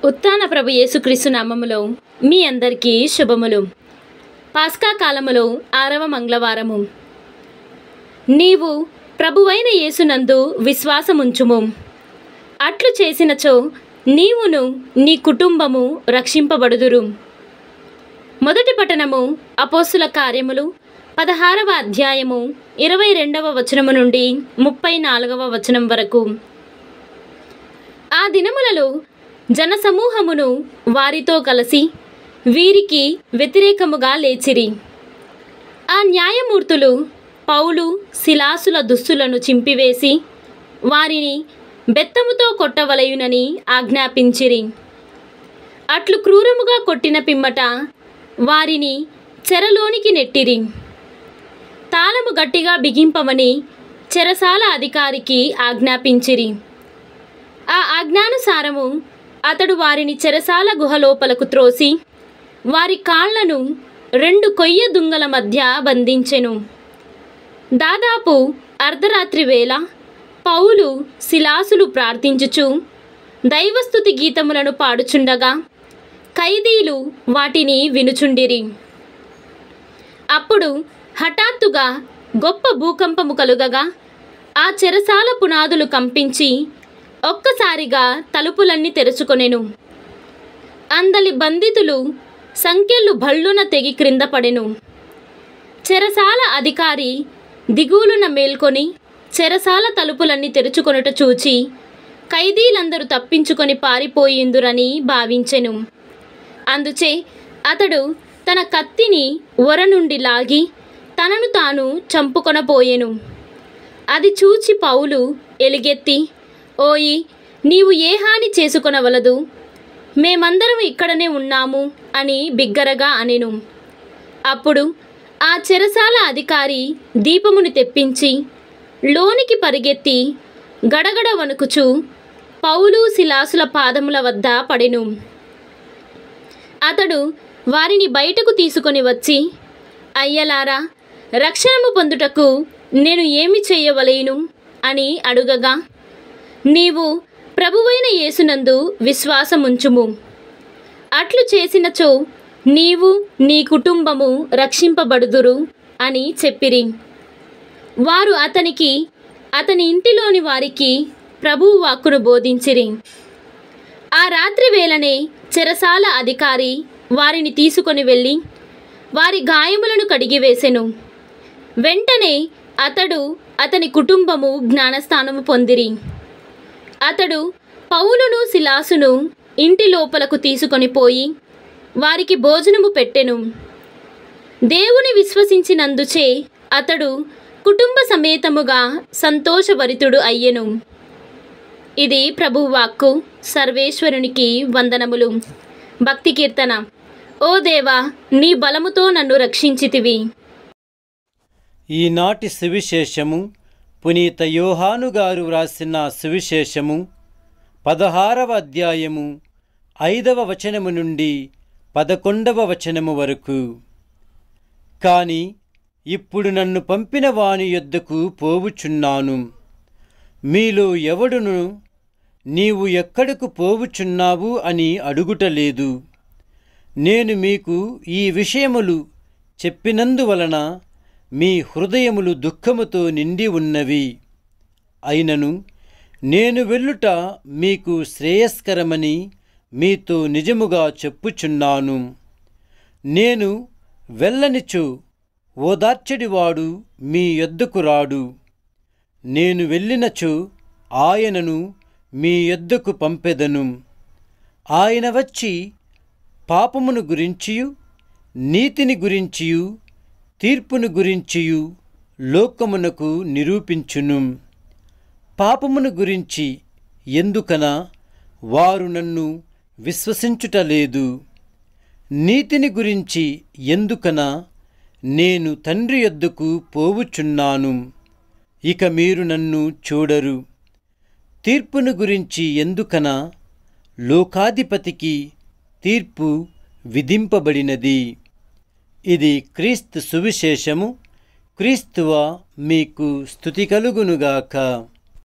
ఉత్తాన ప్రభు యేసుక్రీస్తు నామములో మీ అందరికీ శుభములు పాస్కా కాలములో ఆరవ మంగళవారము నీవు ప్రభువైన యేసునందు విశ్వాసముంచుము అట్లు చేసినచో నీవును నీ కుటుంబము రక్షింపబడుదురు మొదటి పట్టణము అపోస్తుల కార్యములు పదహారవ అధ్యాయము ఇరవై రెండవ వచనము నుండి ముప్పై నాలుగవ వచనం వరకు ఆ దినములలో జనసమూహమును వారితో కలిసి వీరికి వ్యతిరేకముగా లేచిరి ఆ న్యాయమూర్తులు పౌలు శిలాసుల దుస్తులను చింపివేసి వారిని బెత్తముతో కొట్టవలయునని ఆజ్ఞాపించిరి అట్లు క్రూరముగా కొట్టిన పిమ్మట వారిని చెరలోనికి నెట్టిరి తాళము గట్టిగా బిగింపమని చెరసాల అధికారికి ఆజ్ఞాపించిరి ఆ ఆజ్ఞానుసారము అతడు వారిని చెరసాల గుహలోపలకు త్రోసి వారి కాళ్లను రెండు కొయ్య దుంగల మధ్య బంధించెను దాదాపు అర్ధరాత్రి వేళ పౌలు శిలాసులు ప్రార్థించుచు దైవస్థుతి గీతములను పాడుచుండగా ఖైదీలు వాటిని వినుచుండిరి అప్పుడు హఠాత్తుగా గొప్ప భూకంపము కలుగగా ఆ చెరసాల పునాదులు కంపించి ఒక్కసారిగా తలుపులన్నీ తెరుచుకొనెను అందలి బంధితులు సంఖ్యలు భళ్ళున తెగి క్రింద పడెను చెరసాల అధికారి దిగులున మేల్కొని చెరసాల తలుపులన్నీ తెరుచుకొనుట చూచి ఖైదీలందరూ తప్పించుకొని పారిపోయిందురని భావించెను అందుచే అతడు తన కత్తిని ఒర నుండి లాగి తనను తాను చంపుకొనపోయెను అది చూచి పౌలు ఎలుగెత్తి ఓయి నీవు ఏ హాని చేసుకొనవలదు మేమందరం ఇక్కడనే ఉన్నాము అని బిగ్గరగా అనెను అప్పుడు ఆ చెరసాల అధికారి దీపముని తెప్పించి లోనికి పరిగెత్తి గడగడ వణుకుచు పౌలు శిలాసుల పాదముల వద్ద పడెను అతడు వారిని బయటకు తీసుకొని వచ్చి అయ్యలారా రక్షణము పొందుటకు నేను ఏమి చేయవలేను అని అడుగగా నీవు ప్రభువైన యేసునందు విశ్వాసముంచుము అట్లు చేసినచో నీవు నీ కుటుంబము రక్షింపబడుదురు అని చెప్పిరి వారు అతనికి అతని ఇంటిలోని వారికి ప్రభువు వాక్కును బోధించిరి ఆ రాత్రి వేళనే చెరసాల అధికారి వారిని తీసుకొని వెళ్ళి వారి గాయములను కడిగివేసెను వెంటనే అతడు అతని కుటుంబము జ్ఞానస్థానము పొందిరి అతడు పౌలును శిలాసును ఇంటి లోపలకు తీసుకొని పోయి వారికి భోజనము పెట్టెను దేవుని విశ్వసించినందుచే అతడు కుటుంబ సమేతముగా సంతోషభరితుడు అయ్యెను ఇది ప్రభువాక్కు సర్వేశ్వరునికి వందనములు భక్తి కీర్తన ఓ దేవా నీ బలముతో నన్ను రక్షించితివి ఈనాటి సువిశేషము పునీత యోహాను గారు వ్రాసిన సువిశేషము పదహారవ అధ్యాయము ఐదవ వచనము నుండి పదకొండవ వచనము వరకు కాని ఇప్పుడు నన్ను పంపిన వాని యొద్దకు పోవుచున్నాను మీలో ఎవడును నీవు ఎక్కడకు పోవుచున్నావు అని అడుగుటలేదు నేను మీకు ఈ విషయములు చెప్పినందువలన మీ హృదయములు దుఃఖముతో నిండి ఉన్నవి అయినను నేను వెళ్ళుట మీకు శ్రేయస్కరమని మీతో నిజముగా చెప్పుచున్నాను నేను వెళ్ళనిచు ఓదార్చడివాడు మీ యొద్దకు రాడు నేను వెళ్ళినచో ఆయనను మీ యొద్దకు పంపెదను ఆయన వచ్చి పాపమును గురించియు నీతిని గురించియు తీర్పును గురించియు లోకమునకు నిరూపించును పాపమును గురించి ఎందుకన వారు నన్ను విశ్వసించుటలేదు నీతిని గురించి ఎందుకన నేను తండ్రి యొద్దకు పోవుచున్నాను ఇక మీరు నన్ను చూడరు తీర్పును గురించి ఎందుకన లోకాధిపతికి తీర్పు విధింపబడినది ఇది క్రీస్తు సువిశేషము క్రీస్తువ మీకు స్థుతి కలుగునుగాక